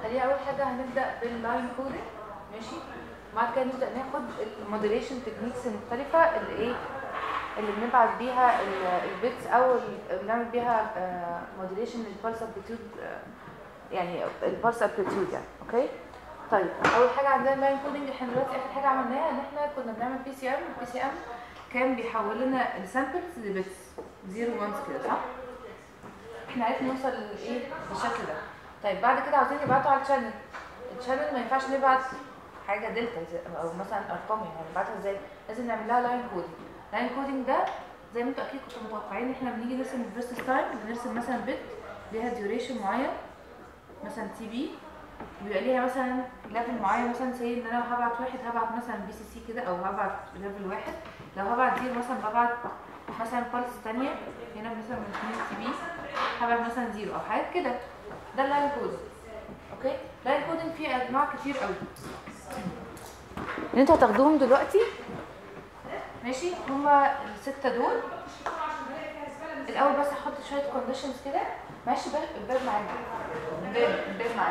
خلينا اول حاجه هنبدا باللاين كودنج ماشي بعد كده نبدا ناخد الموديليشن تكنيكس المختلفه اللي ايه اللي بنبعت بيها البيتس او اللي بنعمل بيها موديليشن للبلس امبليتيود يعني البلس امبليتيود يعني اوكي طيب اول حاجه عندنا اللاين كودنج احنا دلوقتي اخر حاجه عملناها ان احنا كنا بنعمل بي سي ام البي سي ام كان بيحول لنا السامبلز لبيتس 0 1 كده صح احنا عرفنا نوصل لايه بالشكل ده طيب بعد كده عاوزين نبعته على الشانل الشانل ما ينفعش نبعت حاجه دلتا زي- او مثلا ارقام يعني نبعتها ازاي لازم نعمل لها لاين كودنج لاين كودنج ده زي ما انتوا اكيد كنتوا متوقعين ان احنا بنيجي نرسم الفيرست تايم بنرسم مثلا بت ليها ديوريشن معين مثلا تي بي بيبقى ليها مثلا ليفل معين مثلا سي ان انا هبعت واحد هبعت مثلا بي سي سي كده او هبعت ليفل واحد لو هبعت زيرو مثلا ببعت مثلا بالس تانية هنا مثلا من 2 تي بي هبعت مثلا زيرو او حاجات كده ده اللاين كودنج اوكي لاين كودنج فيه انواع كتير قوي اللي انتوا هتاخدوهم دلوقتي ماشي هما الستة دول الاول بس هحط شويه كونديشنز كده ماشي باب الباب معانا الباب الباب معانا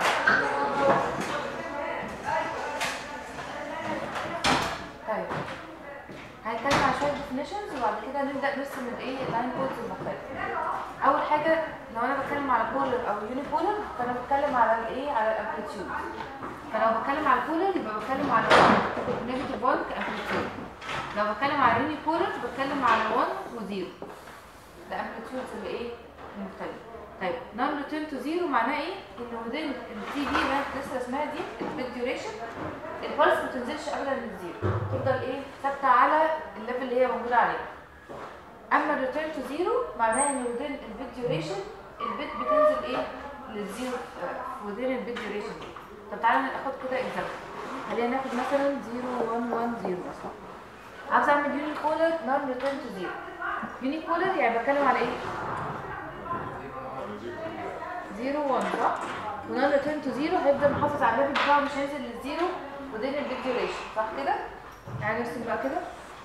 طيب هنتكلم عن شويه definitions وبعد كده نبدا نرسم الايه اللاين كودز المختلفه اول حاجه لو انا بتكلم على بولر او يوني بولر فانا بتكلم على الايه على الامبليتيود فلو بتكلم على البولر يبقى بتكلم على نيجاتيف 1 كامبليتيود لو بتكلم على يوني بولر بتكلم على 1 و0 ده امبليتيودز اللي ايه المختلفه طيب نون ريتيرن تو زيرو معناه ايه ان within التي دي اللي انا لسه اسمها دي البيت ديوريشن البلس ما تنزلش ابدا للزيرو تفضل ايه ثابته على الليفل اللي هي موجوده عليه اما الريتيرن تو زيرو معناه ان within البيت ديوريشن البيت بتنزل ايه للزيرو في within البيت ديوريشن طب تعالى ناخد كده اكزامبل خلينا ناخد مثلا 0 1 1 0 مثلا عاوز اعمل يوني كولر نون ريتيرن تو زيرو يوني كولر يعني بتكلم على ايه 0 1 صح ونون ريتيرن تو زيرو هيفضل محافظ على الليفل بتاعه مش هينزل للزيرو ودين البيت ديوريشن صح كده يعني نرسم بقى كده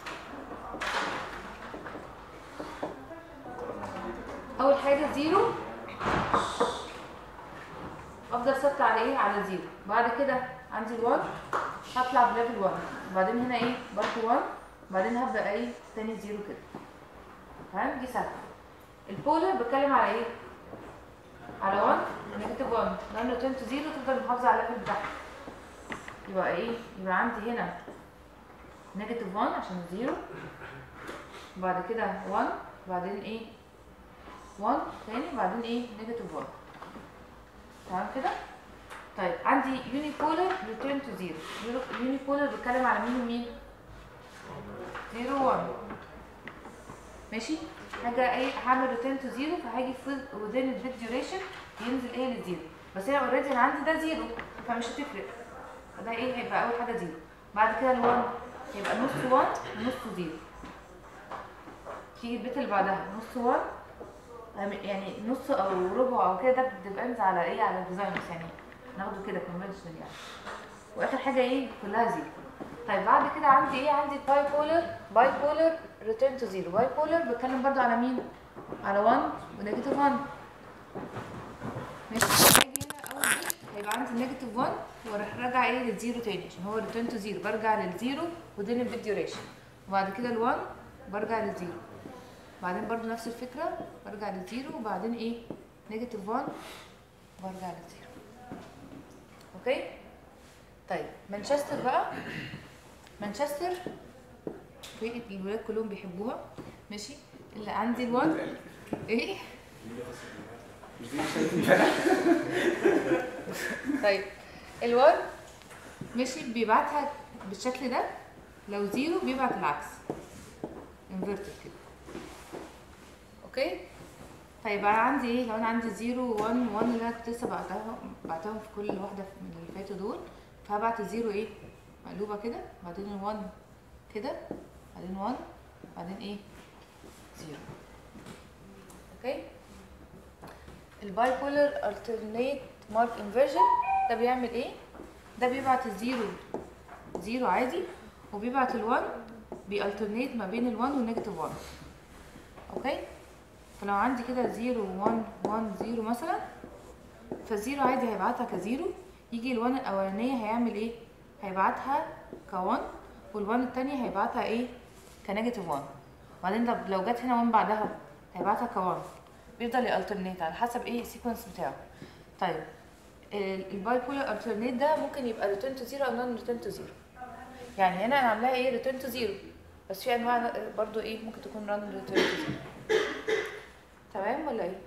اول حاجه زيرو افضل ثابته على ايه على زيرو بعد كده عندي ال1 هطلع بليفل 1 وبعدين هنا ايه برضه 1 وبعدين هبدا ايه تاني زيرو كده تمام دي سهله البولر بتكلم على ايه على 1 نيجاتيف 1 نون ريتيرن تو زيرو تفضل محافظه على الليفل بتاعها يبقى ايه يبقى عندي هنا نيجاتيف 1 عشان زيرو وبعد كده 1 وبعدين ايه 1 تاني وبعدين ايه نيجاتيف 1 تمام كده طيب عندي يوني بولر ريتيرن تو زيرو يوني بولر بيتكلم على مين ومين 0 1 ماشي هاجي ايه هعمل ريتيرن تو زيرو فهاجي في within البيت ديوريشن ينزل ايه للزيرو بس هنا اوريدي انا عندي ده زيرو فمش هتفرق فده ايه هيبقى اول حاجه زيرو بعد كده ال1 هيبقى نص 1 ونص زيرو تيجي البيت اللي بعدها نص 1 يعني نص او ربع او كده ده ديبندز على ايه على الديزاينز يعني ناخده كده كونفنشنال يعني واخر حاجه ايه كلها زيرو طيب بعد كده عندي ايه عندي باي بولر باي بولر ريتيرن تو زيرو باي بولر بتكلم برضو على مين على 1 ونيجاتيف 1 ماشي هاجي هنا اول بيت هيبقى عندي نيجاتيف 1 واروح راجع ايه للزيرو تاني عشان هو ريتيرن تو زيرو برجع للزيرو ودين البيت ديوريشن وبعد كده ال1 برجع للزيرو بعدين برضو نفس الفكره برجع للزيرو وبعدين ايه نيجاتيف 1 برجع للزيرو اوكي طيب مانشستر بقى مانشستر في الولاد كلهم بيحبوها ماشي اللي عندي الوان ايه طيب الوان ماشي بيبعتها بالشكل ده لو زيرو بيبعت العكس انفرتد كده اوكي طيب انا عندي ايه لو انا عندي زيرو وان وان اللي انا كنت لسه بعتها بعتهم في كل واحده من اللي فاتوا دول فهبعت الزيرو ايه مقلوبه كده بعدين الوان كده بعدين 1 بعدين ايه 0 اوكي الباي بولر alternate مارك انفرجن ده بيعمل ايه ده بيبعت الزيرو زيرو عادي وبيبعت ال1 بيالترنيت ما بين ال1 والنيجاتيف 1 اوكي فلو عندي كده 0 1 1 0 مثلا فالزيرو عادي هيبعتها كزيرو يجي الوان الاولانيه هيعمل ايه هيبعتها ك1 والوان التانية هيبعتها ايه كنيجاتيف 1 وبعدين لو لو جت هنا 1 بعدها هيبعتها ك1 بيفضل يالترنيت على حسب ايه السيكونس بتاعه طيب الباي بولر الترنيت ده ممكن يبقى ريتيرن تو زيرو او نون ريتيرن تو زيرو يعني هنا انا عاملاها ايه ريتيرن تو زيرو بس في انواع برضو ايه ممكن تكون ران ريتيرن تو زيرو تمام ولا ايه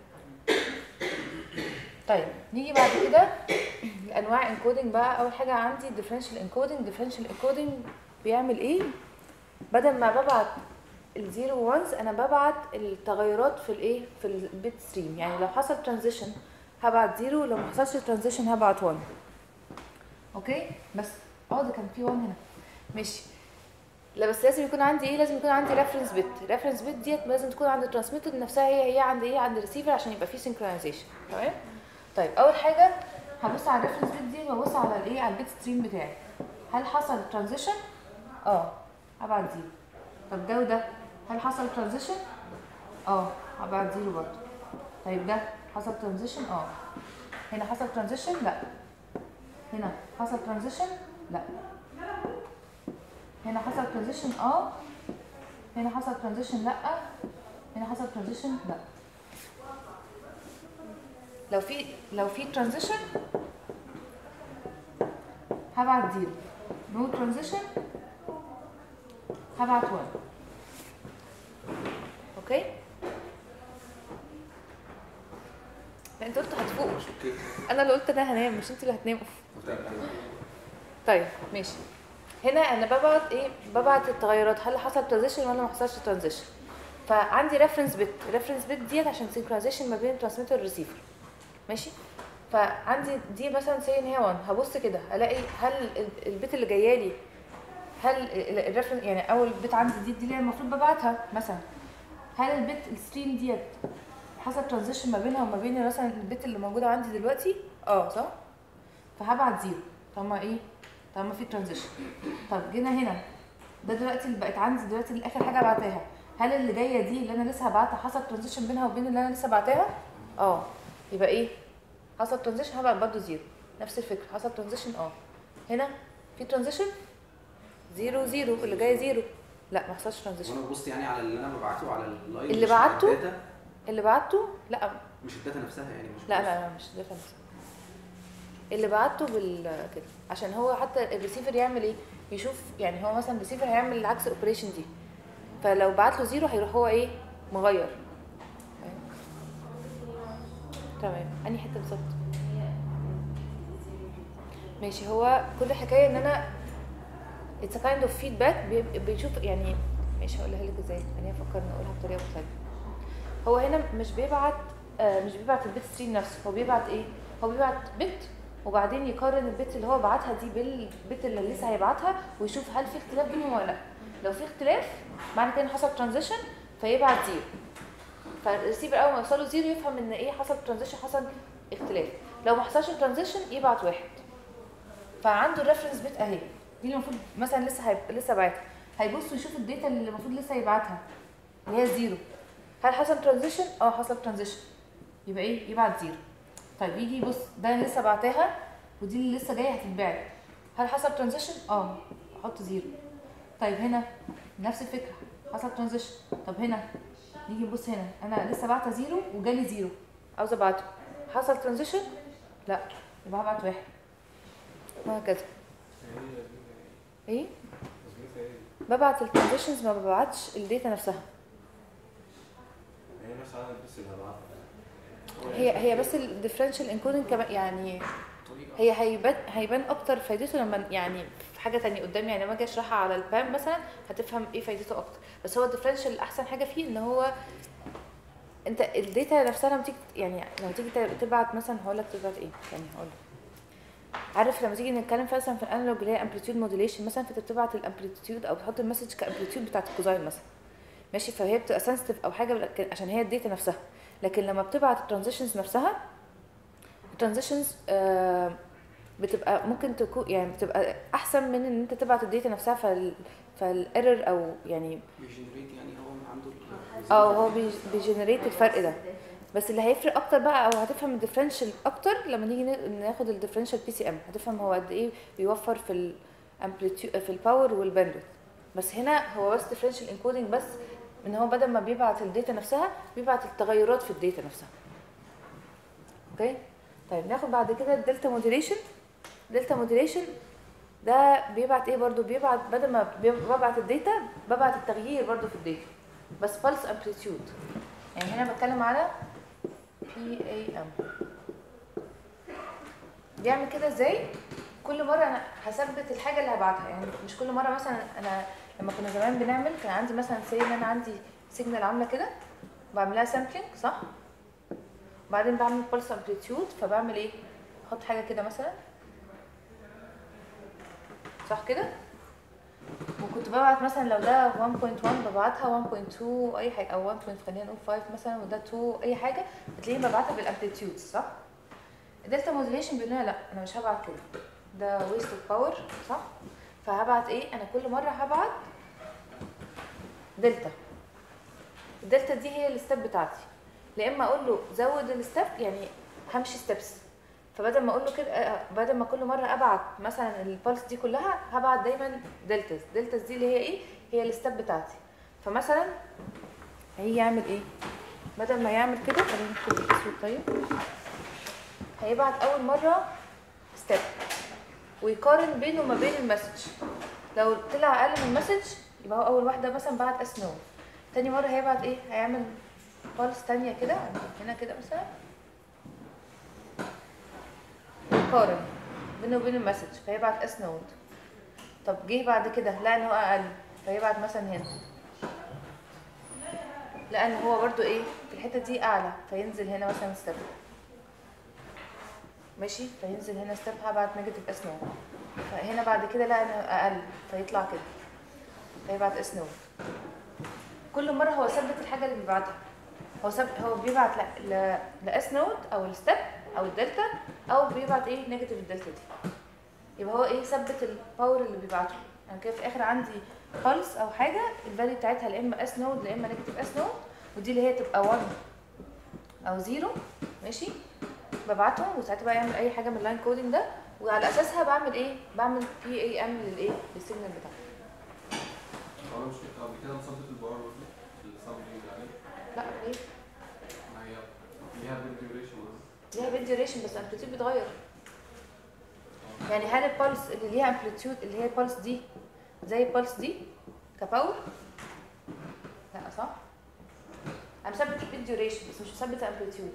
طيب نيجي بعد كده لانواع انكودنج بقى اول حاجه عندي differential encoding differential encoding بيعمل ايه بدل ما ببعت الزيرو وانز انا ببعت التغيرات في الايه في البيت ستريم يعني لو حصل ترانزيشن هبعت زيرو لو ما حصلش ترانزيشن هبعت 1 اوكي بس اه ده كان في 1 هنا ماشي لا بس لازم يكون عندي ايه لازم يكون عندي ريفرنس بت ريفرنس بت ديت لازم تكون عند الترانسميتر نفسها هي هي عند ايه عند الريسيفر عشان يبقى في سينكرونايزيشن تمام طيب اول حاجه هبص على الريفرنس بت دي وابص على الايه على البيت ستريم بتاعي هل حصل ترانزيشن اه هبعت زيرو طب ده وده هل حصل ترانزيشن اه هبعت زيرو برضه طيب ده حصل ترانزيشن اه هنا حصل ترانزيشن لا هنا حصل ترانزيشن لا هنا حصل ترانزيشن اه هنا حصل ترانزيشن لا هنا حصل ترانزيشن لا لو في لو في ترانزيشن هبعت زيرو نو ترانزيشن هبعت 1 اوكي لا انت قلت هتفوق اوكي انا اللي قلت انا هنام مش انت اللي هتناموا متأكد. طيب ماشي هنا انا ببعت ايه ببعت التغيرات هل حصل ترانزيشن ولا ما حصلش ترانزيشن فعندي ريفرنس بت ريفرنس بت ديت عشان سينكرونايزيشن ما بين الترانسميتر والريسيفر ماشي فعندي دي مثلا سي ان هي 1 هبص كده الاقي هل ال- البت اللي جايه لي هل الريفرنس يعني اول بت عندي دي دي اللي المفروض ببعتها مثلا هل البت الستريم ديت حصل ترانزيشن ما بينها وما بين مثلا البت اللي موجوده عندي دلوقتي اه صح فهبعت زيرو طالما ايه طالما في ترانزيشن طب جينا هنا ده دلوقتي اللي بقت عندي دلوقتي اللي اخر حاجه بعتها هل اللي جايه دي اللي انا لسه هبعتها حصل ترانزيشن بينها وبين اللي انا لسه بعتها اه يبقى ايه حصل ترانزيشن هبعت برضه زيرو نفس الفكره حصل ترانزيشن اه هنا في ترانزيشن زيرو زيرو اللي جاي زيرو لا ما حصلش ترانزيشن وانا ببص يعني على اللي انا ببعته على اللاين اللي مش على بعته؟ الداتا اللي بعته لا مش الداتا نفسها يعني مش لا ببص. لا لا مش ده خمسة اللي بعته بال كده عشان هو حتى الريسيفر يعمل ايه يشوف يعني هو مثلا الريسيفر هيعمل العكس الاوبريشن دي فلو بعت له زيرو هيروح هو ايه مغير فاهم؟ تمام انهي حته بالظبط ماشي هو كل حكايه ان انا اتس كايند اوف فيدباك بيشوف يعني ماشي هقولها لك ازاي انا افكر نقولها بطريقه مختلفه هو هنا مش بيبعت آه مش بيبعت البيت ستريم نفسه هو بيبعت ايه هو بيبعت بت وبعدين يقارن البت اللي هو بعتها دي بالبت اللي لسه هيبعتها ويشوف هل في اختلاف بينهم ولا لا لو في اختلاف معنى كده إن حصل ترانزيشن فيبعت زيرو فالريسيفر اول ما يوصله زيرو يفهم ان ايه حصل ترانزيشن حصل اختلاف لو ما حصلش ترانزيشن يبعت واحد فعنده الريفرنس بت اهي دي اللي المفروض مثلا لسه هيب... لسه باعتها هيبص يشوف الداتا اللي المفروض لسه يبعتها اللي هي زيرو هل حصل ترانزيشن اه حصل ترانزيشن يبقى ايه يبعت زيرو طيب يجي يبص ده انا لسه بعتها ودي اللي لسه جايه هتتبعت هل حصل ترانزيشن اه احط زيرو طيب هنا نفس الفكره حصل ترانزيشن طب هنا نيجي نبص هنا انا لسه بعت زيرو وجالي زيرو عاوز ابعته حصل ترانزيشن لا يبقى هبعت واحد وهكذا ايه ببعت الترانزيشنز ما ببعتش الداتا نفسها هي نفس عدد بس اللي هبعتها هي هي بس الديفرنشال انكودنج كمان يعني طريقة. هي هيبان هيبان اكتر فايدته لما يعني في حاجه تانية قدام يعني لما اجي اشرحها على البام مثلا هتفهم ايه فايدته اكتر بس هو الديفرنشال احسن حاجه فيه ان هو انت الداتا نفسها لما تيجي يعني لما تيجي تبعت مثلا هقول لك تبعت ايه يعني هقول لك عارف لما تيجي نتكلم مثلا في الانالوج اللي هي امبليتيود موديليشن مثلا فانت بتبعت الامبليتيود او بتحط المسج كامبليتيود بتاعت الكوزاين مثلا ماشي فهي بتبقى سنسيتيف او حاجه لكن- عشان هي الداتا نفسها لكن لما بتبعت الترانزيشنز نفسها الترانزيشنز بتبقى ممكن تكون يعني بتبقى احسن من ان انت تبعت الداتا نفسها فال فالايرور او يعني بيجنريت يعني هو من عنده ال- اه هو بي- بيجنريت الفرق ده بس اللي هيفرق اكتر بقى او هتفهم الديفرنشال اكتر لما نيجي نا- ناخد الديفرنشال بي سي ام هتفهم هو قد ايه بيوفر في الامبليتيود في الباور والباندويث بس هنا هو بس ديفرنشال انكودنج بس ان هو بدل ما بيبعت الداتا نفسها بيبعت التغيرات في الداتا نفسها اوكي طيب ناخد بعد كده الدلتا موديليشن دلتا موديليشن ده بيبعت ايه برضو بيبعت بدل ما بي- ببعت الداتا ببعت التغيير برضو في الداتا بس pulse amplitude يعني هنا بتكلم على PAM بيعمل كده ازاي كل مره انا هثبت الحاجه اللي هبعتها يعني مش كل مره مثلا انا لما كنا زمان بنعمل كان عندي مثلا سي ان انا عندي سيجنال عامله كده بعملها سامبلينج صح وبعدين بعمل pulse amplitude فبعمل ايه احط حاجه كده مثلا صح كده وكنت ببعت مثلا لو ده 1.1 ببعتها 1.2 اي حاجه او 1. خلينا نقول 5 مثلا وده 2 اي حاجه بتلاقيني ببعتها بالامبليتيود صح الدلتا موديليشن بيقول لنا لا انا مش هبعت كده ده ويست اوف باور صح فهبعت ايه انا كل مره هبعت دلتا الدلتا دي هي الستep بتاعتي لا اما اقول له زود الستep يعني همشي ستيبس فبدل ما اقول له كده آه، بدل ما كل مره ابعت مثلا البلس دي كلها هبعت دايما دلتاز دلتاز دي اللي هي ايه هي الستep بتاعتي فمثلا هيجي يعمل ايه بدل ما يعمل كده خلينا نكتب الاسود طيب هيبعت اول مره ستيب ويقارن بينه وما بين المسج لو طلع اقل من المسج يبقى هو اول واحده مثلا بعت اس نو تاني مره هيبعت ايه هيعمل خالص تانية كده هنا كده مثلا يقارن بينه وبين المسج فيبعت اس نود طب جه بعد كده لقى ان هو اقل فيبعت مثلا هنا لقى ان هو برضو ايه في الحته دي اعلى فينزل هنا مثلا ستيب ماشي فينزل هنا ستيب هبعت نيجاتيف اس نود فهنا بعد كده لقى انه اقل فيطلع كده فيبعت اس نود كل مره هو ثبت الحاجه اللي بيبعتها هو سب... هو بيبعت ل... ل... لاس نود او الستيب او الدلتا او بيبعت ايه نيجاتيف الدلتا دي يبقى هو ايه ثبت الباور اللي بيبعته يعني كده في الاخر عندي بلس او حاجه الفاليو بتاعتها لا اما اس نود لا اما نيجاتيف اس نود ودي اللي هي تبقى 1 او 0 ماشي ببعتهم وساعتها بقى يعمل اي حاجه من اللاين كودنج ده وعلى اساسها بعمل ايه بعمل بي اي ام للايه للسيجنال بتاعتي انا مش قبل كده مثبت الباور برضه السامبلينج يعني لا ليه ما هي ليها بيت ديوريشن ليها بيت ديوريشن بس الامبليتيود بيتغير يعني هل البلس اللي ليها امبليتيود اللي هي البلس دي زي البلس دي كباور لا صح انا مثبت البيت ديوريشن بس مش مثبت الامبليتيود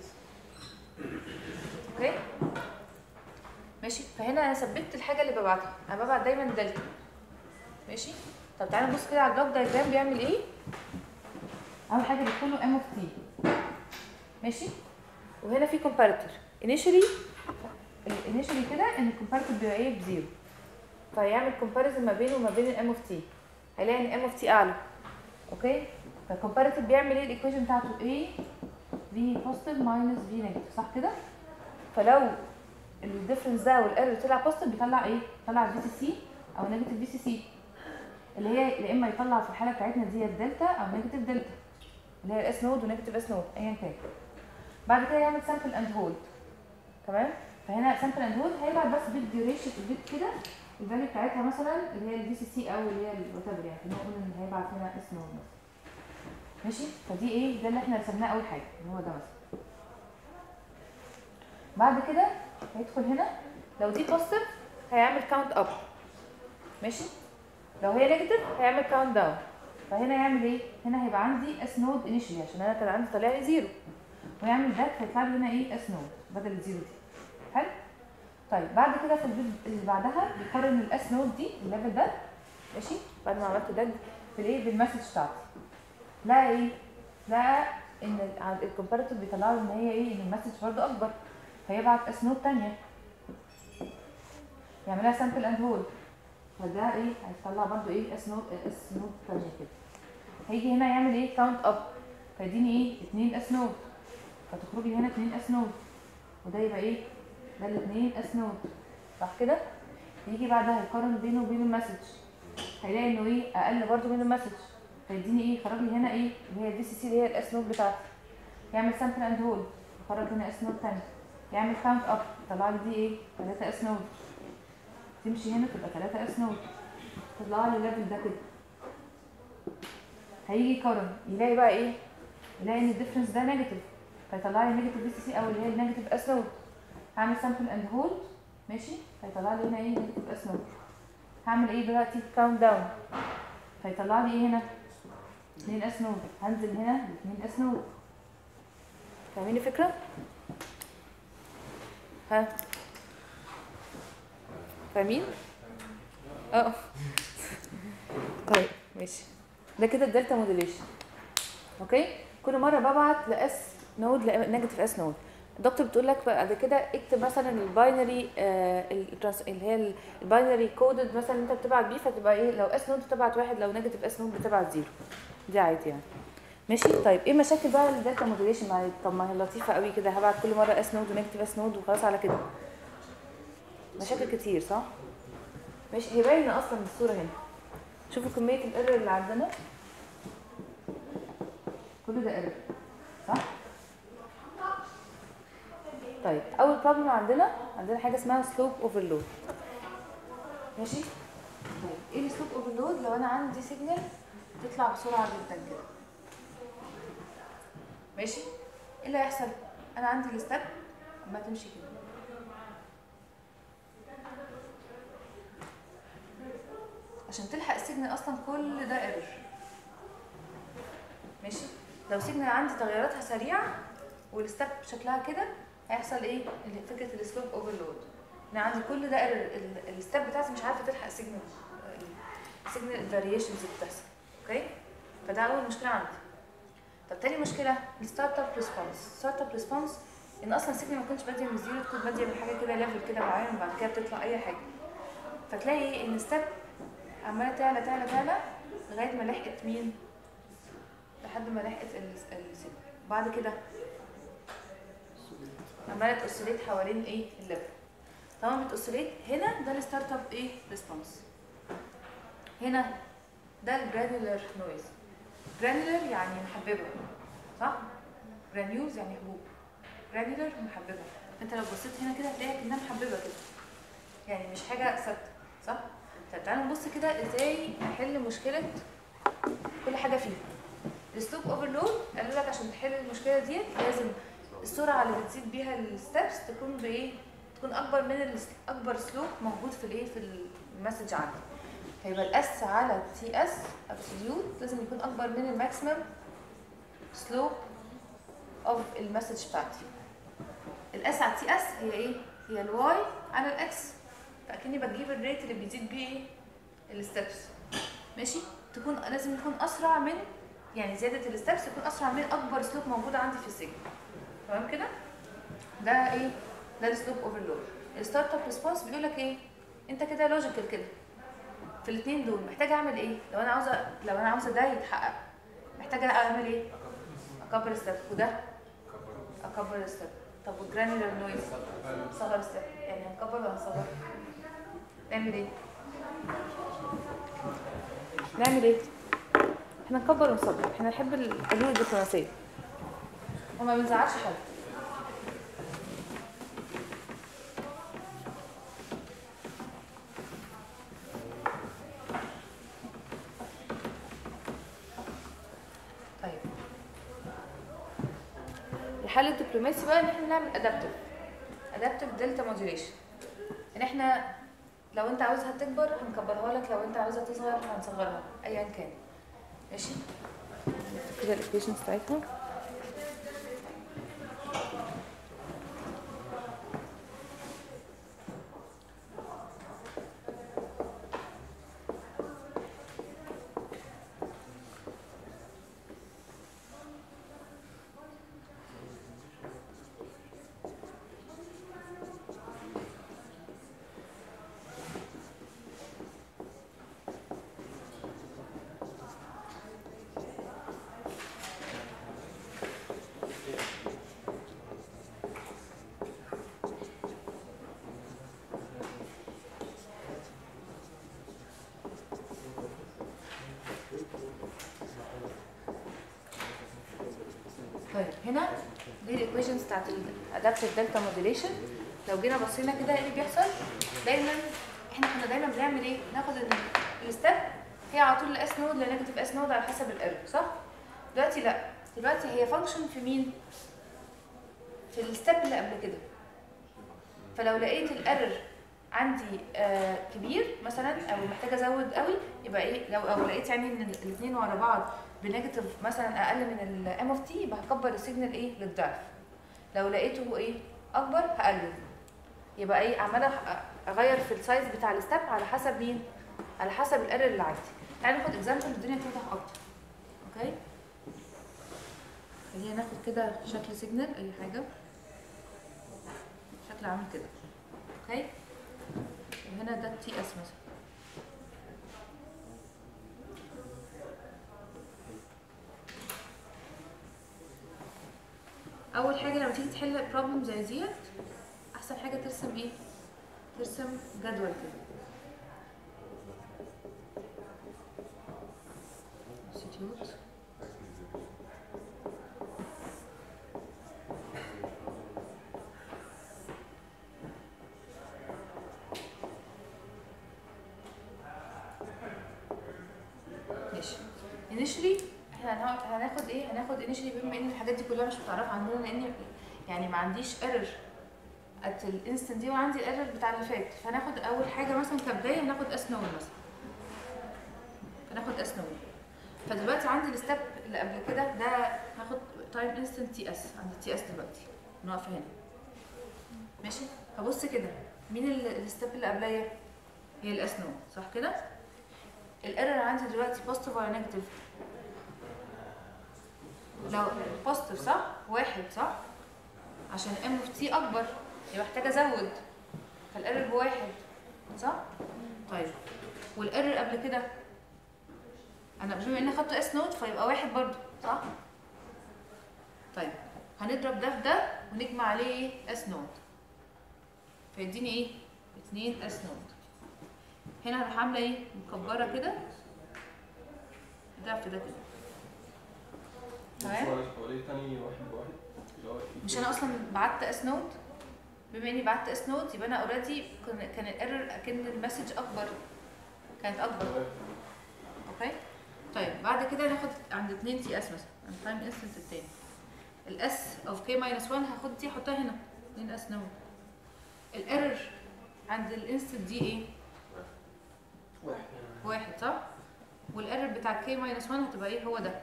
اوكي ماشي فهنا انا ثبت الحاجه اللي ببعتها انا ببعت دايما دلتا ماشي طب تعالى نبص كده على البلوك دايجرام بيعمل ايه اول حاجه بيدخل ام اوف تي ماشي وهنا في كومباريتور انيشالي انيشالي كده ان الكومباريتور بيبقى ايه بزيرو فيعمل كومباريزن ما بينه وما بين الام اوف تي هيلاقي ان الام اوف تي اعلى اوكي فالكومباريتور بيعمل ايه الايكويشن بتاعته ايه في بوزيتيف ماينس في نيجاتيف صح كده فلو الديفرنس ده والايرور طلع بوزيتيف بيطلع ايه بيطلع في سي سي او نيجاتيف في سي سي اللي هي يا اما يطلع في الحاله بتاعتنا دي الدلتا او نيجاتيف دلتا اللي هي الاس نود ونيجاتيف اس نود ايا كان بعد كده يعمل سامبل اند هولد تمام فهنا سامبل اند هولد هيبعت بس بيت ديوريشن البيت كده الفاليو بتاعتها مثلا اللي هي الفي سي سي او اللي هي الوات ايفر يعني خلينا نقول ان هيبعت هنا اس نود مثلا ماشي فدي ايه ده اللي احنا رسمناه اول حاجه اللي هو ده مثلا بعد كده هيدخل هنا لو دي بوزيتيف هيعمل كاونت اب ماشي لو هي نيجاتيف هيعمل كاونت داون فهنا يعمل ايه هنا هيبقى عندي اس نود انيشلي عشان انا كان عندي طالع لي زيرو ويعمل باك هيطلع لي هنا ايه اس نود بدل الزيرو دي حلو طيب بعد كده في البيت اللي بعدها بيقارن الاس نود دي الليفل ده ماشي بعد ما عملت ده بالايه بالمسج بتاعتي لقى ايه لقى ان الكومباريتور بيطلع له ان هي ايه ان المسج برضه اكبر فيبعت اس نود ثانيه يعملها سامبل اند هولد فده ايه هيطلع برضو ايه اس نود اس نود ثانيه كده هيجي هنا يعمل ايه كاونت اب فيديني ايه 2 اس نود فتخرجي هنا 2 اس نود وده يبقى ايه ده الاثنين اس نود صح كده يجي بعدها يقارن بينه وبين المسج هيلاقي انه ايه اقل برضو من المسج فيديني ايه خرج لي هنا ايه اللي هي الدي سي سي اللي هي الاس نود بتاعتي يعمل سامبل اند هولد يخرج هنا اس نود تاني يعمل كاونت اب يطلع لي دي ايه 3 اس نود تمشي هنا تبقى 3 اس نود تطلع لي الليفل ده كده هيجي يقارن يلاقي بقى ايه يلاقي ان الديفرنس ده نيجاتيف فيطلع لي نيجاتيف بي سي سي او اللي هي النيجاتيف اس نود هعمل سامبل اند هولد ماشي فيطلع لي هنا ايه نيجاتيف اس نود هعمل ايه دلوقتي كاونت داون فيطلع لي ايه هنا 2 اس نود هنزل هنا ل 2 اس نود فاهمين الفكره ها فاهمين اه طيب ماشي ده كده الدلتا موديليشن اوكي كل مره ببعت لاس نود نيجاتيف اس نود الدكتور بتقول لك بعد كده اكتب مثلا الباينري آه الترانس اللي هي الباينري كودد مثلا انت بتبعت بيه فتبقى ايه لو اس نود بتبعت واحد لو نيجاتيف اس نود بتبعت زيرو دي عادي يعني ماشي طيب ايه مشاكل بقى الداتا موديليشن مع طب ما هي لطيفه قوي كده هبعت كل مره اس نود ونيجاتيف اس نود وخلاص على كده مشاكل كتير صح ماشي هي باينه اصلا الصوره هنا شوفوا كميه الايرور اللي عندنا كل ده ايرور صح طيب اول بروبلم عندنا عندنا حاجه اسمها سلوب اوفرلود ماشي طيب ايه السلوب اوفرلود لو انا عندي سيجنال تطلع بسرعه جدا كده ماشي ايه اللي هيحصل انا عندي الستep ما تمشي كده عشان تلحق السيجنال اصلا كل ده ايرور ماشي لو سيجنال عندي تغيراتها سريعه والستep شكلها كده هيحصل ايه اللي فكره السلوب اوفرلود انا عندي كل ده ايرور الستep بتاعتي مش عارفه تلحق السيجنال السيجنال الفاريشنز اللي بتحصل اوكي فده اول مشكله عندي طب تاني مشكله الستارت اب ريسبونس ستارت اب ريسبونس ان اصلا السيجنال ما كنتش باديه من زيرو تكون باديه من حاجه كده ليفل كده معين وبعد كده بتطلع اي حاجه فتلاقي ان ستيب عماله تعلى تعلى تعلى لغايه ما لحقت مين لحد ما لحقت السيجنال بعد كده عماله تأسليت حوالين ايه الليفل طالما بتأسليت هنا ده الستارت اب ايه ريسبونس هنا ده الجرانيولر نويز جرانيولر يعني محببه صح جرانيولز يعني حبوب جرانيولر محببه انت لو بصيت هنا كده هتلاقيها كانها محببه كده يعني مش حاجه ثابته صح طب تعالوا نبص كده ازاي نحل مشكله كل حاجه فيها السلوب اوفرلود قالوا لك عشان تحل المشكله ديت لازم السرعه اللي بتزيد بيها الستبس تكون بايه تكون اكبر من ال- اكبر سلوب موجود في الايه في المسج عندي فيبقى الاس على تي اس ابسوليوت لازم يكون اكبر من الماكسيمم سلوب اوف المسج بتاعتي الاس على تي اس هي ايه هي الواي على الاكس فاكني بجيب الريت اللي بيزيد بيه ايه الستبس ماشي تكون لازم يكون اسرع من يعني زياده الستبس تكون اسرع من اكبر سلوب موجود عندي في السجن تمام كده ده ايه ده السلوب اوفرلود الستارت اب ريسبونس بيقول لك ايه انت كده لوجيكال كده في الاثنين دول محتاجه اعمل ايه لو انا عاوزه لو انا عاوزه ده يتحقق محتاجه اعمل ايه اكبر ستيب وده اكبر ستيب طب والجرانيولار نويز صغر ستيب يعني هنكبر ولا هنصغر نعمل ايه نعمل ايه احنا نكبر ونصغر احنا نحب الحلول الدبلوماسيه وما بنزعلش حد طيب الحل الدبلوماسي بقى ان احنا نعمل ادابتيف ادابتيف دلتا موديوليشن ان احنا لو انت عاوزها تكبر هنكبرها لك لو انت عاوزها تصغر هنصغرها ايا كان ماشي نكتب كده الايكويشنز بتاعتها هنا دي الايكويشنز بتاعت الادابتيف دلتا موديليشن لو جينا بصينا كده ايه اللي بيحصل دايما احنا كنا دايما بنعمل ايه ناخد ال- الستيب هي على طول الاس نود لنيجاتيف اس نود على حسب الايرور صح دلوقتي لا دلوقتي هي فانكشن في مين في الستيب اللي قبل كده فلو لقيت الايرور عندي آه كبير مثلا او محتاجه ازود قوي يبقى ايه لو او لقيت يعني ان الاثنين ورا بعض بنيجاتيف مثلا اقل من الام اوف تي يبقى هكبر السيجنال ايه للضعف لو لقيته ايه اكبر هقلل يبقى ايه عماله أ- اغير في السايز بتاع الستep على حسب مين على حسب الايرور اللي عندي تعالى ناخد اكزامبل الدنيا توضح اكتر اوكي خلينا ناخد كده شكل سيجنال اي حاجه شكل عامل كده اوكي وهنا ده تي اس مثلا اول حاجه لما تيجي تحل بروبلم زي ديت احسن حاجه ترسم ايه ترسم جدول كده Substitute. ماشي initially احنا هنقعد- هناخد ايه هناخد initially بما ان الحاجات دي كلها مش متعرفه عندنا لان يعني ما عنديش error at الانستنت دي وعندي الايرور بتاع اللي فات فهناخد اول حاجه مثلا كبدايه هناخد اس نول مثلا هناخد اس نول فدلوقتي عندي الستيب اللي قبل كده ده هاخد تايم انستنت تي اس عندي تي اس دلوقتي نقف هنا ماشي هبص كده مين الستيب اللي قبليه هي الاس نول صح كده الايرور عندي دلوقتي بوزيتيف ولا نيجاتيف لو بوزيتيف صح واحد صح عشان ام اوف تي اكبر يبقى محتاجه ازود فالايرور بواحد صح طيب والايرور قبل كده انا بما اني خدت اس نوت فيبقى واحد برضو صح طيب هنضرب ده في ده ونجمع عليه ايه اس نوت فيديني ايه اتنين اس نوت هنا هروح عامله ايه مكبره كده ده في ده كده تمام معلش هو ليه تاني واحد بواحد اللي هو مش انا اصلا بعت اس نوت بما اني بعت اس نوت يبقى انا اوريدي كان الايرور اكن المسج اكبر كانت اكبر اوكي طيب بعد كده ناخد عند 2 تي اس مثلا عند تايم انستنت التاني الاس اوف كي ماينس 1 هاخد دي احطها هنا 2 اس نوت الايرور عند الانستنت دي ايه؟ واحد واحد صح؟ والايرور بتاع كي ماينس 1 هتبقى ايه هو ده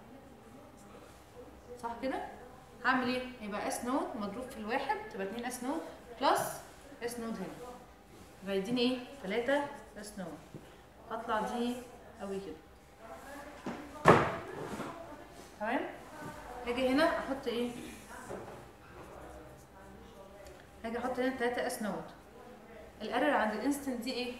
صح كده؟ هعمل ايه؟ هيبقى اس نود مضروب في الواحد تبقى 2 اس نود بلس اس نود هنا يبقى يديني ايه؟ 3 اس نود هطلع دي قوي كده تمام؟ هاجي هنا احط ايه؟ هاجي احط هنا 3 اس نود الايرور عند الانستنت دي ايه؟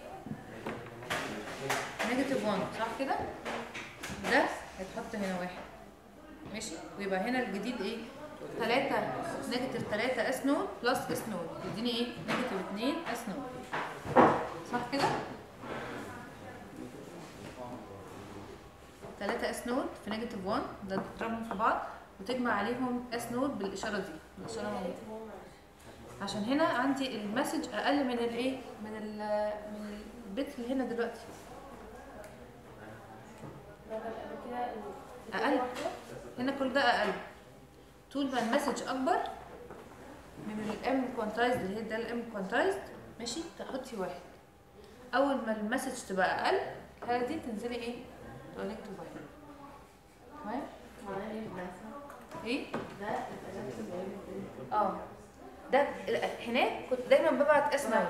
نيجاتيف 1 صح كده؟ ده هيتحط هنا واحد ماشي ويبقى هنا الجديد ايه 3 نيجاتيف 3 اس نود بلس اس نود يديني ايه نيجاتيف 2 اس نود صح كده 3 اس نود في نيجاتيف 1 ده تضربهم في بعض وتجمع عليهم اس نود بالاشاره دي الاشاره موجوده عشان هنا عندي المسج اقل من الايه من ال من البيت اللي هنا دلوقتي اقل هنا كل ده اقل طول ما المسج اكبر من الام كوانتايزد اللي هي ده الام كوانتايزد ماشي تحطي واحد اول ما المسج تبقى اقل الحاله دي تنزلي ايه تبقى نكتب واحد تمام ايه اه ده ال- هناك كنت دايما ببعت اس نوت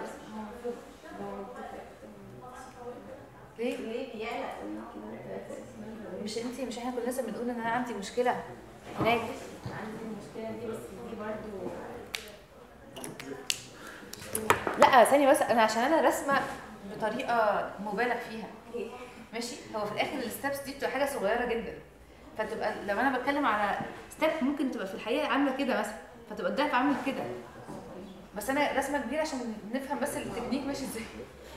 ليه ليه بيعلق يمكن ثلاثة اسمين مش انت مش احنا كنا لسه بنقول ان انا عندي مشكله هناك عندي المشكلة دي بس دي برضو لا ثانيه بس انا عشان انا رسمه بطريقه مبالغ فيها ماشي هو في الاخر الستبس دي بتبقى حاجه صغيره جدا فتبقى لو انا بتكلم على ستيب ممكن تبقى في الحقيقه عامله كده مثلا فتبقى الضعف عامل كده بس انا رسمه كبيره عشان نفهم بس التكنيك ماشي ازاي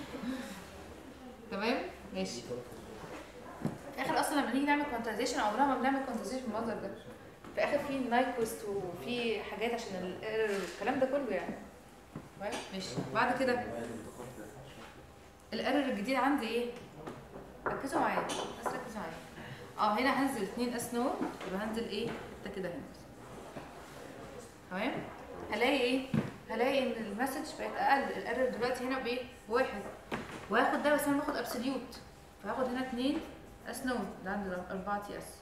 تمام ماشي في الاخر اصلا لما نيجي نعمل كوانتايزيشن عمرنا ما بنعمل كوانتايزيشن بالمنظر ده في اخر في نايكوست وفي حاجات عشان الايرور والكلام ده كله يعني تمام ماشي بعد كده الايرور الجديد عندي ايه ركزوا معايا بس ركزوا معايا اه هنا هنزل 2 اس نو يبقى هنزل ايه ده كده هنا تمام هلاقي ايه هلاقي ان المسج بقت اقل الايرور دلوقتي هنا بايه بواحد وهاخد ده بس انا باخد ابسوليوت فهاخد هنا 2 اس نو ده عندي 4 تي اس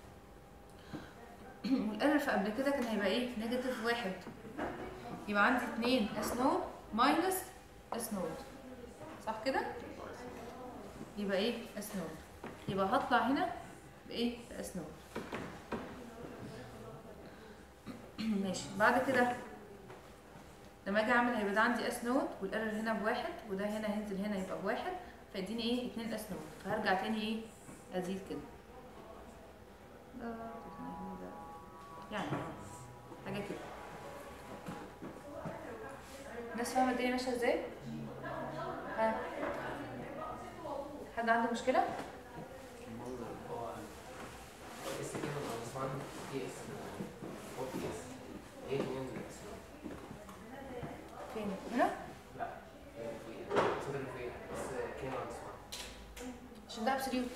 والايرور في قبل كده كان هيبقى ايه نيجاتيف واحد يبقى عندي 2 اس نود ماينس اس نود صح كده يبقى ايه اس نود يبقى هطلع هنا بايه باس نود ماشي بعد كده لما اجي اعمل هيبقى ده عندي اس نود والايرور هنا بواحد وده هنا هينزل هنا يبقى بواحد فيديني ايه اتنين اس نود فهرجع تاني ايه ازيد كده ده ده يعني حاجه كده الناس فاهمه الدنيا ماشيه ازاي ها حد عنده مشكله اس كده ناقص 1 تي اس 4 تي اس ايه اتنين اس فين هنا لا صدر فين بس كده ناقص 1 عشان ده ابسوليوت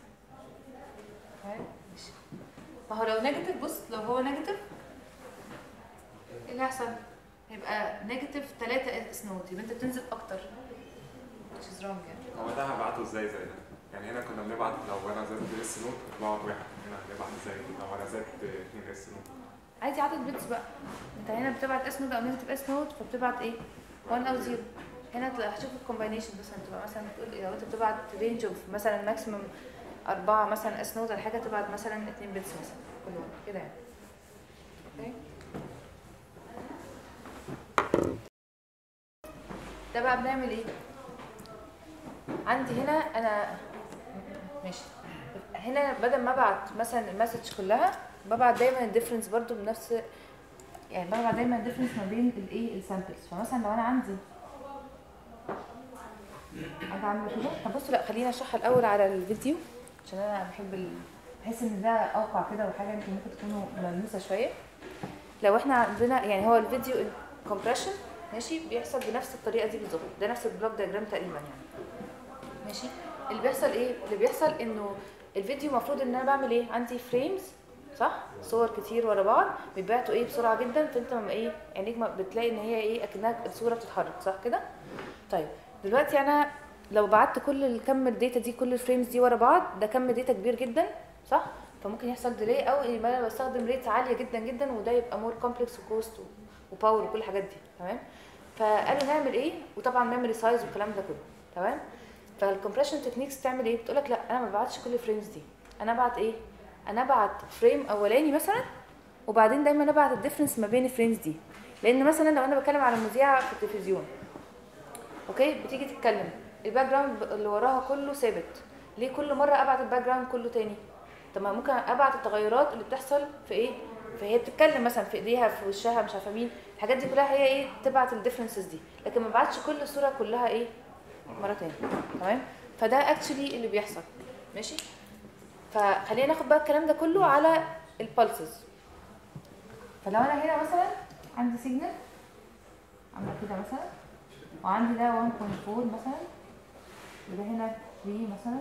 ماشي ما هو لو نيجاتيف بص لو هو نيجاتيف ايه اللي هيحصل؟ هيبقى نيجاتيف 3 اس نوت يبقى انت بتنزل اكتر which is wrong يعني هو ده هبعته ازاي زي ده؟ يعني هنا كنا بنبعت لو انا زدت اس نوت بقعد واحد هنا هنبعت ازاي لو انا زدت 2 اس نوت عادي عدد بيتس بقى انت هنا بتبعت اس نوت او نيجاتيف اس نوت فبتبعت ايه 1 او 0 هنا تبقى هتشوف الكومباينيشن مثلا تبقى مثلا تقول لو انت بتبعت رينج اوف مثلا ماكسيمم أربعة مثلا اس نوت ولا حاجة تبعت مثلا 2 بيتس مثلا كل واحد كده يعني اوكي ده بقى بنعمل ايه عندي هنا انا ماشي هنا بدل ما ابعت مثلا المسج كلها ببعت دايما الديفرنس برضو بنفس يعني ببعت دايما الديفرنس ما بين الايه السامبلز فمثلا لو انا عندي اجي اعمل كده طب بصوا لا خلينا اشرحها الاول على الفيديو عشان انا بحب ال... بحس ان ده اوقع كده وحاجه يمكن ممكن تكونوا ملموسه شويه لو احنا عندنا يعني هو الفيديو كومبريشن ماشي بيحصل بنفس الطريقه دي بالظبط ده نفس البلوك دياجرام تقريبا يعني ماشي اللي بيحصل ايه اللي بيحصل انه الفيديو المفروض ان انا بعمل ايه عندي فريمز صح صور كتير ورا بعض بيتبعتوا ايه بسرعه جدا فانت لما ايه عينيك ما بتلاقي ان هي ايه اكنها الصوره بتتحرك صح كده طيب دلوقتي انا لو بعت كل الكم الداتا دي كل الفريمز دي ورا بعض ده كم داتا كبير جدا صح فممكن يحصل ديلي او يبقى انا بستخدم ريتس عاليه جدا جدا وده يبقى مور كومبلكس وكوست وباور وكل الحاجات دي تمام فقالوا نعمل ايه وطبعا ميموري سايز والكلام ده كله تمام فالكمبريشن تكنيكس تعمل ايه بتقول لك لا انا ما ببعتش كل الفريمز دي انا ابعت ايه انا ابعت فريم اولاني مثلا وبعدين دايما ابعت الديفرنس ما بين الفريمز دي لان مثلا لو انا بتكلم على مذيعه في التلفزيون اوكي بتيجي تتكلم الباك جراوند اللي وراها كله ثابت ليه كل مره ابعت الباك جراوند كله تاني طب ما ممكن ابعت التغيرات اللي بتحصل في ايه فهي بتتكلم مثلا في ايديها في وشها مش عارفه مين الحاجات دي كلها هي ايه تبعت الديفرنسز دي لكن ما بعتش كل الصوره كلها ايه مره تاني تمام فده اكشلي اللي بيحصل ماشي فخلينا ناخد بقى الكلام ده كله على البلسز فلو انا هنا مثلا عندي سيجنال عامله كده مثلا وعندي ده 1.4 مثلا وده هنا 3 مثلا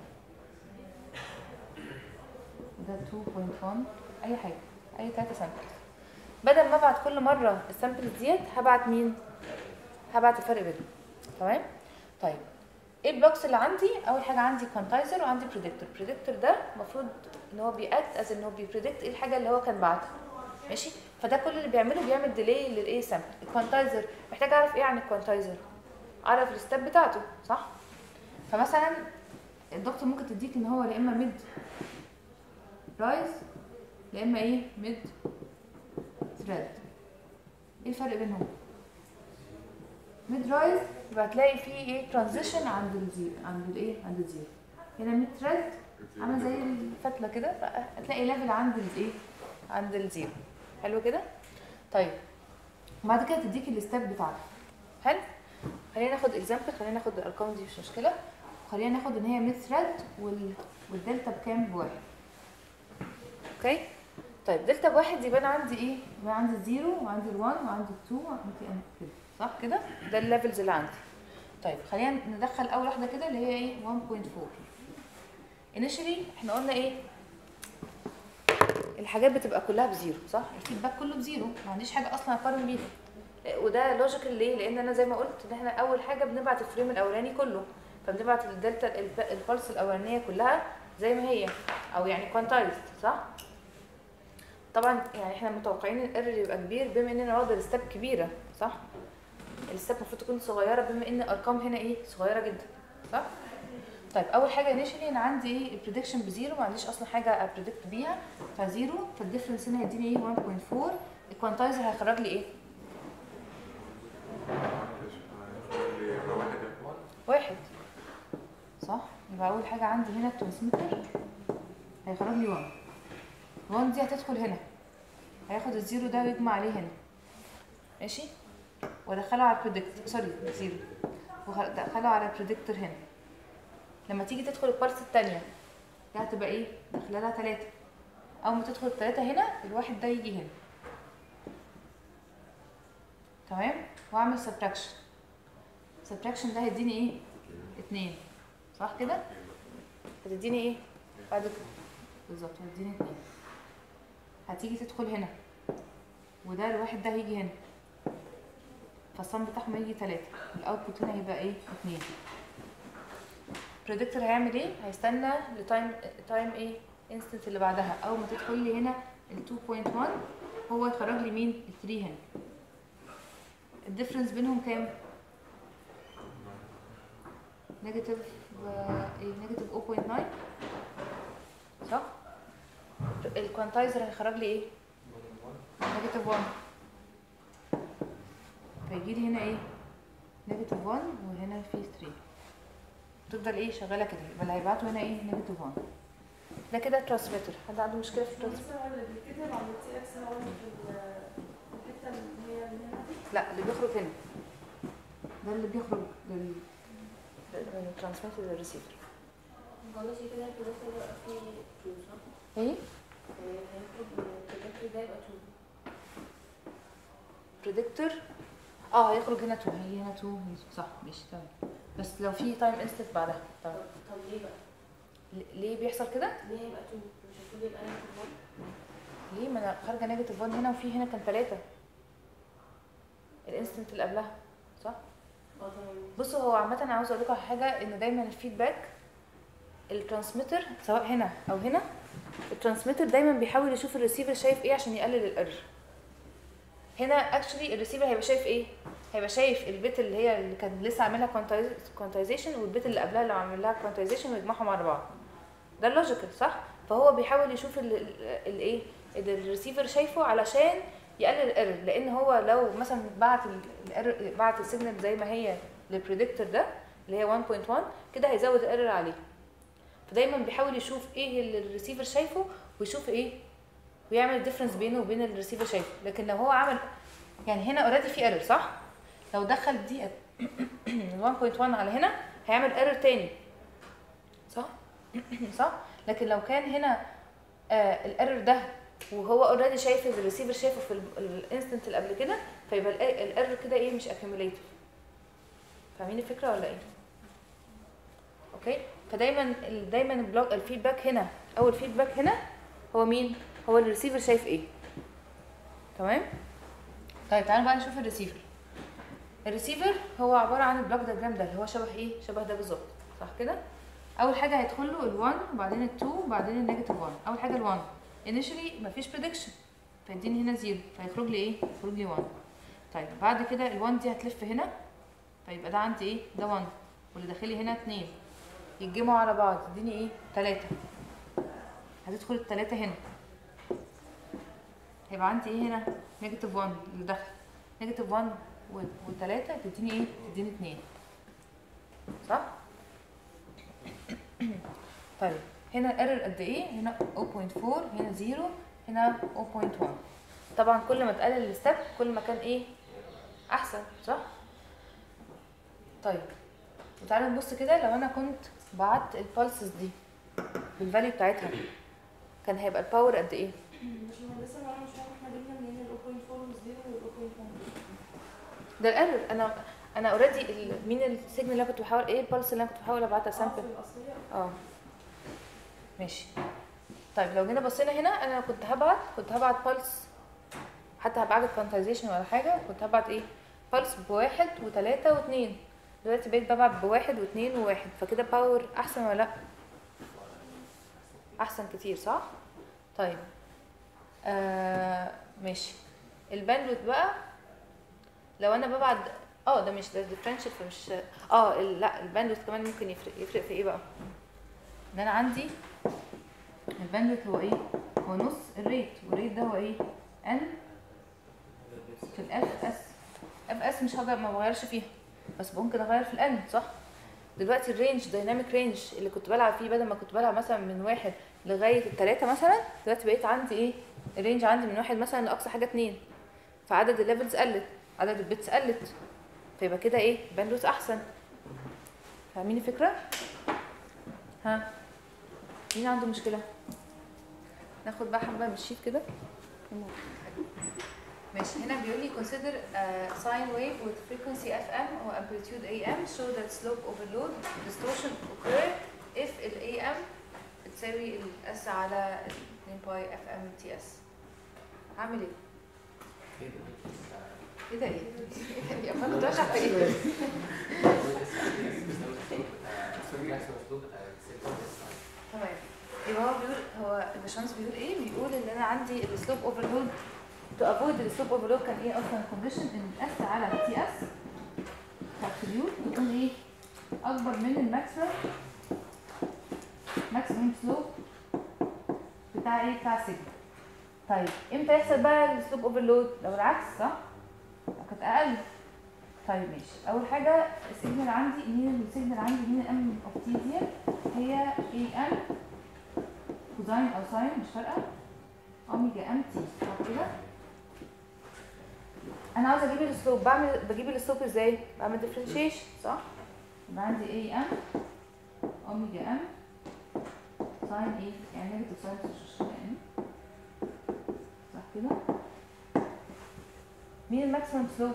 وده 2.1 اي حاجه اي ثلاثه سامبلز بدل ما ابعت كل مره السامبلز ديت هبعت مين هبعت الفرق بينهم تمام طيب ايه البلوكس اللي عندي اول حاجه عندي كوانتايزر وعندي بريدكتور بريدكتور ده المفروض ان هو بيأكت از ان هو بيبريدكت ايه الحاجه اللي هو كان بعتها ماشي فده كل اللي بيعمله بيعمل ديلي للايه سامبل الكوانتايزر محتاج اعرف ايه عن الكوانتايزر اعرف الستep بتاعته صح فمثلا الدكتور ممكن تديك ان هو يا اما ميد رايز يا اما ايه ميد ثريد ايه الفرق بينهم ميد رايز يبقى هتلاقي فيه ايه ترانزيشن عند الزيرو عند الايه عند الزيرو هنا ميد ثريد عامل زي الفتله كده هتلاقي ليفل عند الايه عند الزيرو حلو كده طيب بعد كده تديك الستيب بتاعته حلو خلينا ناخد اكزامبل خلينا ناخد الارقام دي مش مشكله خلينا ناخد ان هي ميد ثريد وال... والدلتا بكام بواحد اوكي طيب دلتا بواحد يبقى انا عندي ايه؟ يبقى عندي الزيرو وعندي الوان وعندي التو وعندي ان كده صح كده؟ ده الليفلز اللي عندي طيب خلينا ندخل اول واحده كده اللي هي ايه 1.4 initially احنا قلنا ايه الحاجات بتبقى كلها بزيرو صح الفيدباك كله بزيرو ما عنديش حاجه اصلا اقارن بيها وده لوجيكال ليه لان انا زي ما قلت ان احنا اول حاجه بنبعت الفريم الاولاني كله فبنبعت الدلتا الب- البلس الاولانيه كلها زي ما هي او يعني كوانتايزد صح طبعا يعني احنا متوقعين الايرور يبقى كبير بما اننا واخده الستاب كبيره صح الستاب المفروض تكون صغيره بما ان الارقام هنا ايه صغيره جدا صح طيب اول حاجه انيشالي انا عندي ايه البريدكشن بزيرو ما عنديش اصلا حاجه ابريدكت بيها فزيرو فالديفرنس هنا هيديني ايه 1.4 الكوانتايزر هيخرج لي ايه يبقى واحد ده. واحد صح يبقى اول حاجه عندي هنا الترانسميتر هيخرج لي 1 1 دي هتدخل هنا هياخد الزيرو ده ويجمع عليه هنا ماشي وادخله على البريدكت سوري زيرو وادخله على البريدكتور هنا لما تيجي تدخل البارس التانية دي هتبقى ايه داخله لها تلاتة اول ما تدخل التلاتة هنا الواحد ده يجي هنا تمام واعمل سبتراكشن سبتراكشن ده هيديني ايه اتنين صح كده هتديني ايه بعد كده بالظبط هتديني اتنين هتيجي تدخل هنا وده الواحد ده هيجي هنا فالصم بتاعهم هيجي تلاتة الاوتبوت هنا هيبقى ايه اتنين البريدكتور هيعمل ايه هيستنى لتايم تايم ايه انستنت اللي بعدها اول ما تدخل لي هنا ال 2.1 هو يخرج لي مين ال 3 هنا الديفرنس بينهم كام نيجاتيف ايه نيجاتيف 0.9 صح الكوانتايزر هيخرج لي ايه نيجاتيف 1 فيجي لي هنا ايه نيجاتيف 1 وهنا في 3 تفضل ايه شغاله كده يبقى اللي هيبعته هنا ايه نيجاتيف 1 ده كده ترانسميتر حد عنده مشكله في الترانسميتر لسه هو اللي بيتكتب على التي اكس هو اللي في ال- في الحته اللي هي اللي هنا دي لا اللي بيخرج هنا ده اللي بيخرج لل من الترانسميتر للريسيفر ماشي كده البروجكت ده يبقى فيه تو صح؟ ايه يعني هيخرج من البروجكت ده يبقى تو بريدكتور اه هيخرج هنا 2 هي هنا 2 صح ماشي تمام بس لو في تايم انستنت بعدها طب تمام طب ليه بقى؟ ل- ليه بيحصل كده ليه هيبقى تو؟ مش المفروض يبقى نيجاتيف 1 ليه ما انا خارجه نيجاتيف 1 هنا وفي هنا كان 3 الانستنت اللي قبلها صح اه تمام بصوا هو عامه انا عاوز اقول لكم على حاجه ان دايما الفيدباك الترانسميتر سواء هنا او هنا الترانسميتر دايما بيحاول يشوف الريسيفر شايف ايه عشان يقلل الايرور هنا اكشلي الريسيفر هيبقى شايف ايه هيبقى شايف البيت اللي هي اللي كان لسه عاملها كوانتايزيشن والبيت اللي قبلها اللي عامل لها كوانتايزيشن ويجمعهم على بعض ده اللوجيكال صح فهو بيحاول يشوف ال- ال- الايه اللي الريسيفر شايفه علشان يقلل الايرور لان هو لو مثلا بعت الايرور بعت السيجنال زي ما هي للبريدكتور ده اللي هي 1.1 كده هيزود الايرور عليه فدايما بيحاول يشوف ايه اللي الريسيفر شايفه ويشوف ايه ويعمل الديفرنس بينه وبين اللي الريسيفر شايفه لكن لو هو عمل يعني هنا اوريدي في ايرور صح لو دخل دي 1.1 على هنا هيعمل ايرور تاني صح صح لكن لو كان هنا آه الايرور ده وهو اوريدي شايف اللي الريسيفر شايفه في الانستنت اللي قبل كده فيبقى الايرور كده ايه مش accumulative فاهمين الفكره ولا ايه اوكي فدايما ال- دايما البلوك الفيدباك هنا اول فيدباك هنا هو مين هو الريسيفر شايف ايه تمام طيب تعالوا بقى نشوف الريسيفر الريسيفر هو عباره عن البلوك دياجرام ده اللي هو شبه ايه شبه ده بالظبط صح كده اول حاجه هيدخل له ال1 وبعدين ال2 وبعدين النيجاتيف 1 اول حاجه ال1 initially مفيش prediction فيديني هنا زيرو فيخرج لي ايه يخرج لي 1 طيب بعد كده ال1 دي هتلف هنا فيبقى ده عندي ايه ده 1 واللي داخلي هنا 2 يتجمعوا على بعض يديني ايه 3 هتدخل التلاتة هنا هيبقى عندي ايه هنا نيجاتيف 1 اللي داخل نيجاتيف 1 و3 تديني ايه تديني 2 صح طيب هنا الايرور قد ايه هنا 0.4 هنا 0 هنا 0.1 طبعا كل ما تقلل الستep كل ما كان ايه احسن صح طيب وتعالوا نبص كده لو انا كنت بعت البالسز دي بالفاليو بتاعتها كان هيبقى الباور قد ايه مش مهندسة وانا مش فاهمة احنا جبنا منين ال 0.4 والزيرو وال 0.1 ده الايرور انا انا اوريدي مين السيجنال اللي انا كنت بحاول ايه البلس اللي انا كنت بحاول ابعتها اه في سامبل الأصلية اه ماشي طيب لو جينا بصينا هنا انا كنت هبعت كنت هبعت بلس حتى هبعت كوانتايزيشن ولا حاجه كنت هبعت ايه بلس بواحد وثلاثة واثنين دلوقتي بقيت ببعت بواحد واثنين وواحد فكده باور احسن ولا لا احسن كتير صح طيب آه ماشي الباندويث بقى لو انا ببعت اه ده مش ده ديفرنشال فمش اه ال- لا الباندويث كمان ممكن يفرق يفرق في ايه بقى ان انا عندي الباندويث هو ايه هو نص الريت والريت ده هو ايه ان في الاف اس اف اس مش هقدر ما بغيرش فيها بس ممكن اغير في الان صح دلوقتي الرينج دايناميك رينج اللي كنت بلعب فيه بدل ما كنت بلعب مثلا من واحد لغايه الثلاثه مثلا دلوقتي بقيت عندي ايه الرينج عندي من واحد مثلا لاقصى حاجه اتنين فعدد الليفلز قلت عدد البيتس قلت فيبقى كده ايه باندوث احسن فاهمين الفكره ها مين عنده مشكله ناخد بقى حبه من الشيت كده ماشي هنا بيقول لي consider uh, sine wave with frequency FM or amplitude AM show that slope overload distortion occur if ال AM بتساوي ال S على 2 باي FM TS هعمل ايه؟ ايه ده ايه؟ ايه ده؟ يا فندم ده شرح ايه؟ تمام يبقى هو بيقول هو الباشمهندس بيقول ايه؟ بيقول ان انا عندي السلوب اوفرلود تو افويد السلوب اوفرلود كان ايه اصلا الكونديشن ان الاس على تي اس ابسوليوت تكون ايه؟ اكبر من الماكسيمم ماكسيمم سلوب بتاع ايه؟ بتاع سيجما طيب امتى يحصل بقى السلوب اوفرلود؟ لو العكس صح؟ لو كانت اقل طيب ماشي اول حاجه السيجنال عندي مين السيجنال عندي مين الام اوف تي دي هي اي ام كوزاين او ساين مش فارقه اوميجا ام تي صح كده انا عاوزه اجيب السلوب بعمل بجيب السلوب ازاي بعمل ديفرنشيشن صح يبقى عندي اي ام اوميجا ام ساين ايه يعني نيجاتيف ساين مش يعني صح كده مين الماكسيمم سلوب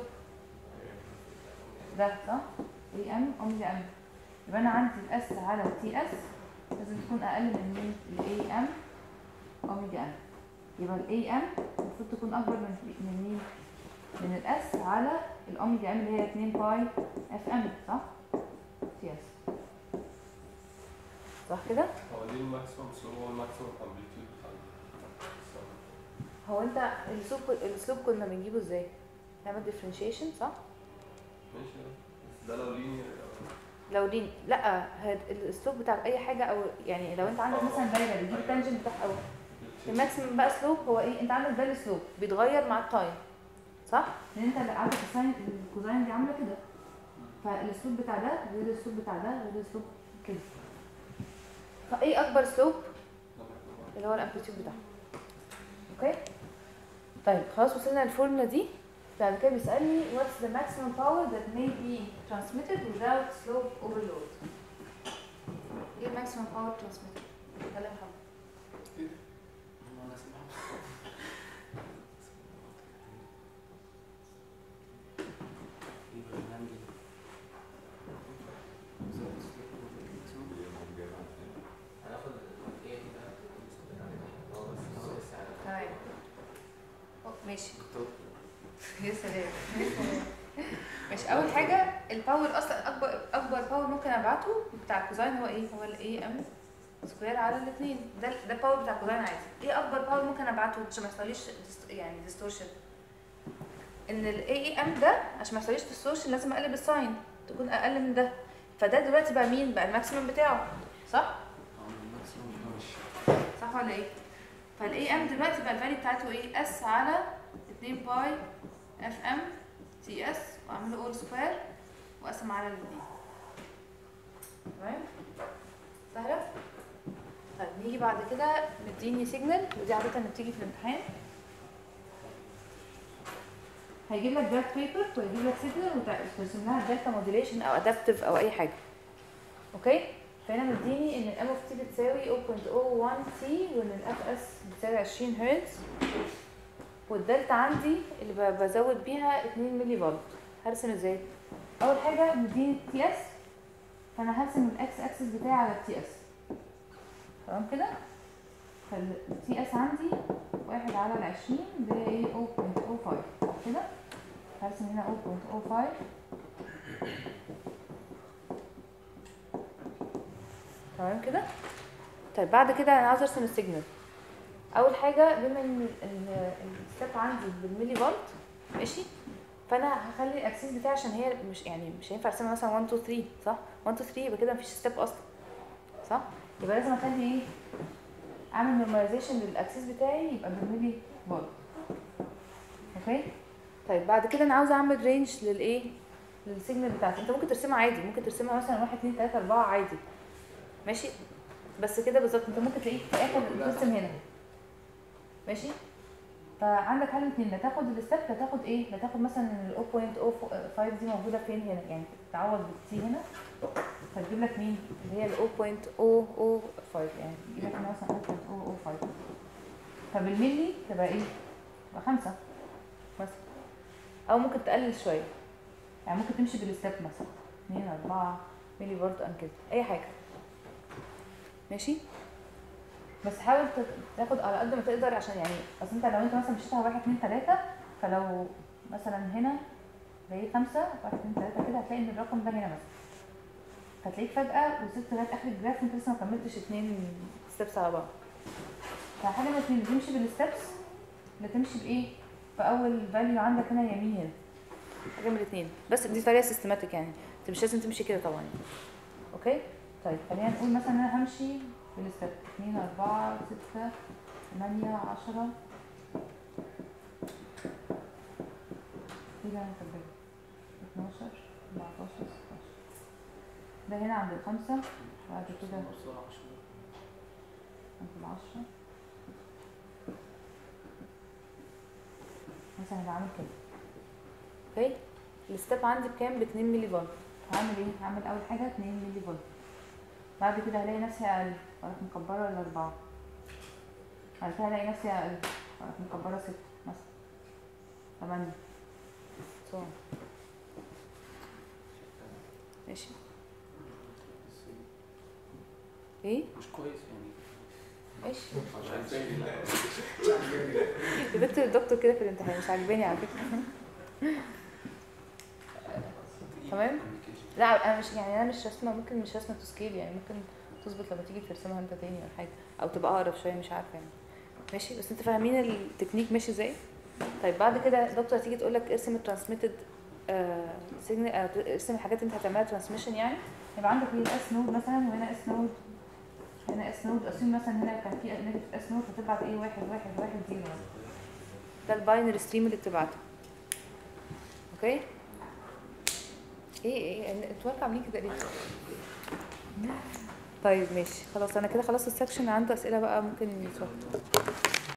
ده صح اي ام اوميجا ام يبقى انا عندي الاس على تي اس لازم تكون اقل من مين الاي ام اوميجا ام يبقى الاي ام المفروض تكون اكبر من من مين من الاس على الاوميجا ام اللي هي 2 باي اف ام صح تي اس صح كده هو ليه الماكسيمم سلو هو الماكسيمم امبليتيود بتاع الساوند؟ هو انت الاسلوب الاسلوب كنا بنجيبه ازاي نعمل ديفرنشيشن صح ماشي بس ده لو لينير لو دي لا هاد- الاسلوب بتاع اي حاجه او يعني لو انت عندك مثلا دايره بتجيب التانجنت بتاعها او الماكسيمم بقى سلوب هو ايه انت عندك ده السلوب بيتغير مع التايم صح لان انت اللي عندك الساين الكوزاين دي عامله كده فالاسلوب بتاع ده غير الاسلوب بتاع ده غير الاسلوب كده فايه اكبر سلوب اللي هو الامبليتيود بتاعها اوكي طيب خلاص وصلنا للفورمولا دي بعد كده بيسالني what's the maximum power that may be transmitted without slope overload ايه maximum power transmitted كلام حضرتك هناخد ايه دي بقى هو بس هو بس على تمام أوه، ماشي يا سلام يا سلام. ماشي اول حاجه الباور اصلا اكبر اكبر باور ممكن ابعته بتاع الكوزاين هو ايه هو الاي ام سكوير على الاثنين ده ده الباور بتاع الكوزاين عادي ايه اكبر باور ممكن ابعته عشان ما يحصليش ديست- يعني ديستورشن ان الاي اي ام ده عشان ما يحصليش ديستورشن لازم اقلب الساين تكون اقل من ده فده دلوقتي بقى مين بقى الماكسيمم بتاعه صح صح ولا ايه فالاي ام دلوقتي بقى الفاليو بتاعته ايه اس على 2 باي اف ام تي اس واعمله اول سكوير واقسم على الاثنين تمام سهله طيب نيجي بعد كده مديني سيجنال ودي عاده اللي بتيجي في الامتحان هيجيب لك جراف بيبر ويجيب لك سيجنال وترسم لها داتا موديليشن او ادابتيف او اي حاجه اوكي فهنا مديني ان الام اوف تي بتساوي 0.01 تي وان الاف اس بتساوي 20 هرتز والدلتا عندي اللي ب- بزود بيها 2 ملي فولت هرسم ازاي اول حاجه مديني تي اس فانا هرسم الاكس اكسس بتاعي على التي اس تمام كده فالتي اس عندي واحد على العشرين اللي هي ايه 0.05 كده هرسم هنا 0.05 تمام كده طيب بعد كده انا عاوز ارسم السيجنال اول حاجه بما ان الستيب عندي بالملي فولت ماشي فانا هخلي الاكسس بتاعي عشان هي مش يعني مش هينفع ارسمها مثلا 1 2 3 صح 1 2 3 يبقى كده مفيش ستيب اصلا صح يبقى لازم اخلي ايه اعمل نورماليزيشن للاكسس بتاعي يبقى بالملي فولت اوكي طيب بعد كده انا عاوزه اعمل رينج للايه للسيجنال بتاعتي انت ممكن ترسمها عادي ممكن ترسمها مثلا 1 2 3 4 عادي ماشي بس كده بالظبط انت ممكن تلاقيك في الاخر ترسم هنا ماشي فعندك حل اتنين لا تاخد الستيب لا تاخد ايه لا تاخد مثلا ال 0.05 دي موجوده فين هنا يعني تعوض بالتي هنا فتجيب لك مين اللي هي ال 0.005 يعني تجيب لك هنا مثلا 0.005 فبالملي تبقى ايه تبقى خمسة مثلا او ممكن تقلل شويه يعني ممكن تمشي بالستيب مثلا 2 4 ملي فولت ان كده اي حاجه ماشي بس حاول ت- تاخد على قد ما تقدر عشان يعني اصل انت لو انت مثلا مشيتها واحد اتنين تلاته فلو مثلا هنا زي خمسه واحد اتنين تلاته كده هتلاقي ان الرقم ده هنا مثلا هتلاقيك فجأة وصلت لغاية آخر الجراف وانت لسه ما كملتش اتنين ستيبس على بعض فحاجة من اتنين تمشي بالستبس لا تمشي بإيه؟ في أول فاليو عندك هنا يمين هنا حاجة من الاتنين بس دي طريقة سيستماتيك يعني انت مش لازم تمشي كده طبعا اوكي؟ طيب خلينا نقول مثلا انا همشي بالستep 2 4 6 8 10 كده انا كاتبه 12 14 16 ده هنا عند الخمسة بعد كده عند العشرة مثلا هبقى عامل كده اوكي الستيب عندي بكام ب 2 ملي فولت هعمل ايه هعمل اول حاجه 2 ملي فولت بعد كده هلاقي نفسي اقل اروح مكبره لأربعة بعد كده هلاقي نفسي اقل اروح مكبره ستة مثلا تمانية so on. ماشي ايه مش كويس يعني ماشي مش عارف يا دكتور الدكتور كده في الامتحان مش عاجباني على فكره تمام لا انا مش يعني انا مش رسمه ممكن مش رسمه تو سكيل يعني ممكن تظبط لما تيجي ترسمها انت تاني ولا حاجه او تبقى اقرب شويه مش عارفه يعني ماشي بس انت فاهمين التكنيك ماشي ازاي طيب بعد كده الدكتور هتيجي تقول لك ارسم الترانسميتد سيجنال ارسم الحاجات اللي انت هتعملها ترانسميشن يعني يبقى عندك هنا اس نود مثلا وهنا اس نود هنا اس نود اسيوم مثلا هنا كان في نيجاتيف اس نود فتبعت ايه واحد واحد واحد زيرو ده الباينري ستريم اللي بتبعته اوكي ايه ايه انتوا مالكم عاملين كده ليه طيب ماشي خلاص انا كده خلصت السكشن عنده اسئله بقى ممكن نتوقف